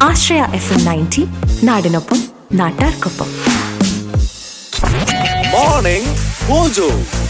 ആശ്രയ F M ninety നാടിനൊപ്പം നാട്ടാർക്കൊപ്പം morning mojo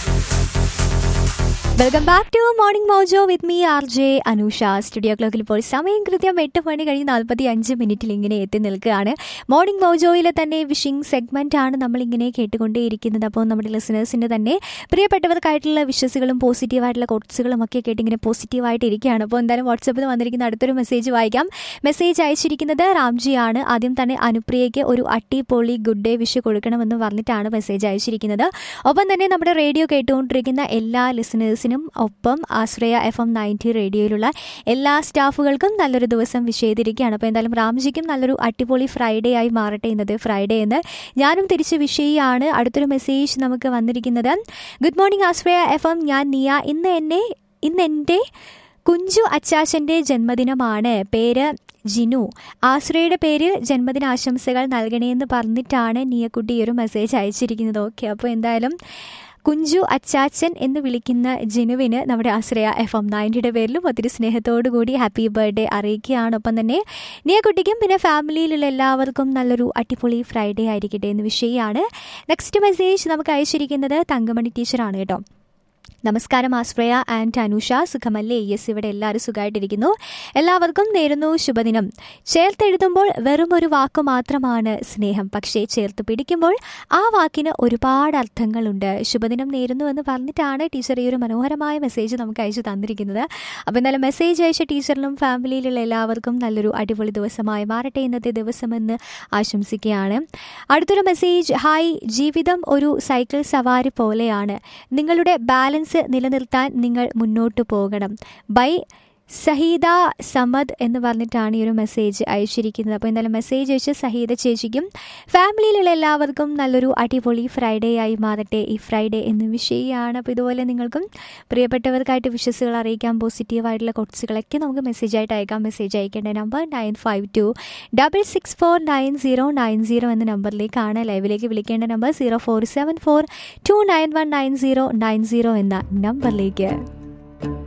welcome back to morning mojo with me R J Anusha studio ക്ലോക്കിൽ ഇപ്പോൾ സമയം കൃത്യം എട്ട് മണി കഴിഞ്ഞ് നാൽപ്പത്തി അഞ്ച് മിനിറ്റിൽ ഇങ്ങനെ എത്തി നിൽക്കുകയാണ് മോർണിംഗ് മോജോയിലെ തന്നെ വിഷിംഗ് സെഗ്മെന്റ് ആണ് നമ്മൾ ഇങ്ങനെ കേട്ടുകൊണ്ടേയിരിക്കുന്നത് അപ്പോൾ നമ്മുടെ ലിസണേഴ്സിൻ്റെ തന്നെ പ്രിയപ്പെട്ടവർക്കായിട്ടുള്ള വിശ്വസുകളും പോസിറ്റീവായിട്ടുള്ള കോട്സുകളും ഒക്കെ കേട്ട് ഇങ്ങനെ പോസിറ്റീവായിട്ട് ഇരിക്കുകയാണ് അപ്പോൾ എന്തായാലും വാട്സപ്പിൽ വന്നിരിക്കുന്ന അടുത്തൊരു മെസ്സേജ് വായിക്കാം മെസ്സേജ് അയച്ചിരിക്കുന്നത് റാംജിയാണ് ആദ്യം തന്നെ അനുപ്രിയയ്ക്ക് ഒരു അട്ടിപ്പൊളി ഗുഡ് ഡേ വിഷ് കൊടുക്കണമെന്ന് പറഞ്ഞിട്ടാണ് മെസ്സേജ് അയച്ചിരിക്കുന്നത് ഒപ്പം തന്നെ നമ്മുടെ റേഡിയോ കേട്ടുകൊണ്ടിരിക്കുന്ന എല്ലാ ലിസണേഴ്സിനും ഒപ്പം ആശ്രയ എഫ് എം നയൻറ്റി റേഡിയോയിലുള്ള എല്ലാ സ്റ്റാഫുകൾക്കും നല്ലൊരു ദിവസം വിഷ് ചെയ്തിരിക്കുകയാണ് അപ്പോൾ എന്തായാലും റാംജിക്കും നല്ലൊരു അടിപൊളി ഫ്രൈഡേ ആയി മാറട്ടെ ഇന്നത്തെ ഫ്രൈഡേ എന്ന് ഞാനും തിരിച്ച് വിഷയാണ് അടുത്തൊരു മെസ്സേജ് നമുക്ക് വന്നിരിക്കുന്നത് good morning Ashraya F M ഞാൻ നിയ ഇന്ന് എന്നെ ഇന്ന് എൻ്റെ കുഞ്ചു അച്ചാച്ചൻ്റെ ജന്മദിനമാണ് പേര് ജിനു ആശ്രയുടെ പേരിൽ ജന്മദിനാശംസകൾ നൽകണേന്ന് പറഞ്ഞിട്ടാണ് നിയക്കുട്ടി ഈ ഒരു മെസ്സേജ് അയച്ചിരിക്കുന്നത് ഓക്കെ അപ്പോൾ എന്തായാലും കുഞ്ചു അച്ചാച്ചൻ എന്ന് വിളിക്കുന്ന ജിനുവിന് നമ്മുടെ ആശ്രയ എഫ് എം നയൻറ്റിയുടെ പേരിലും ഒത്തിരി സ്നേഹത്തോടു കൂടി ഹാപ്പി ബർത്ത്ഡേ അറിയിക്കുകയാണ് ഒപ്പം തന്നെ നിയക്കുട്ടിക്കും പിന്നെ ഫാമിലിയിലുള്ള എല്ലാവർക്കും നല്ലൊരു അടിപൊളി ഫ്രൈഡേ ആയിരിക്കട്ടെ എന്ന് വിഷയമാണ് നെക്സ്റ്റ് മെസ്സേജ് നമുക്ക് അയച്ചിരിക്കുന്നത് തങ്കമണി ടീച്ചറാണ് കേട്ടോ നമസ്കാരം ആശ്രയ ആൻഡ് അനുഷ സുഖമല്ലേ യെസ് ഇവിടെ എല്ലാവരും സുഖമായിട്ടിരിക്കുന്നു എല്ലാവർക്കും നേരുന്നു ശുഭദിനം ചേർത്തെഴുതുമ്പോൾ വെറും ഒരു വാക്ക് മാത്രമാണ് സ്നേഹം പക്ഷേ ചേർത്ത് പിടിക്കുമ്പോൾ ആ വാക്കിന് ഒരുപാട് അർത്ഥങ്ങളുണ്ട് ശുഭദിനം നേരുന്നു എന്ന് പറഞ്ഞിട്ടാണ് ടീച്ചർ ഈ ഒരു മനോഹരമായ മെസ്സേജ് നമുക്ക് അയച്ചു തന്നിരിക്കുന്നത് അപ്പോൾ എന്നാലും മെസ്സേജ് അയച്ച ടീച്ചറിനും ഫാമിലിയിലുള്ള എല്ലാവർക്കും നല്ലൊരു അടിപൊളി ദിവസമായി മാറട്ടെ ഇന്നത്തെ ദിവസമെന്ന് ആശംസിക്കുകയാണ് അടുത്തൊരു മെസ്സേജ് ഹായ് ജീവിതം ഒരു സൈക്കിൾ സവാരി പോലെയാണ് നിങ്ങളുടെ ബാലൻസ് നിലനിർത്താൻ നിങ്ങൾ മുന്നോട്ട് പോകണം ബൈ സഹീദ സമദ് എന്ന് പറഞ്ഞിട്ടാണ് ഈ ഒരു മെസ്സേജ് അയച്ചിരിക്കുന്നത് അപ്പോൾ എന്തായാലും മെസ്സേജ് അയച്ച് സഹീദ ചേച്ചിക്കും ഫാമിലിയിലുള്ള എല്ലാവർക്കും നല്ലൊരു അടിപൊളി ഫ്രൈഡേ ആയി മാറട്ടെ ഈ ഫ്രൈഡേ എന്ന് വിഷയമാണ് അപ്പോൾ ഇതുപോലെ നിങ്ങൾക്കും പ്രിയപ്പെട്ടവർക്കായിട്ട് വിശ്വസുകൾ അറിയിക്കാം പോസിറ്റീവായിട്ടുള്ള കൊട്സുകളൊക്കെ നമുക്ക് മെസ്സേജ് ആയിട്ട് അയക്കാം മെസ്സേജ് അയക്കേണ്ട number nine five two double six four nine zero nine zero എന്ന നമ്പറിലേക്കാണ് ലൈവിലേക്ക് വിളിക്കേണ്ട number zero four seven four two nine one nine zero nine zero എന്ന നമ്പറിലേക്ക്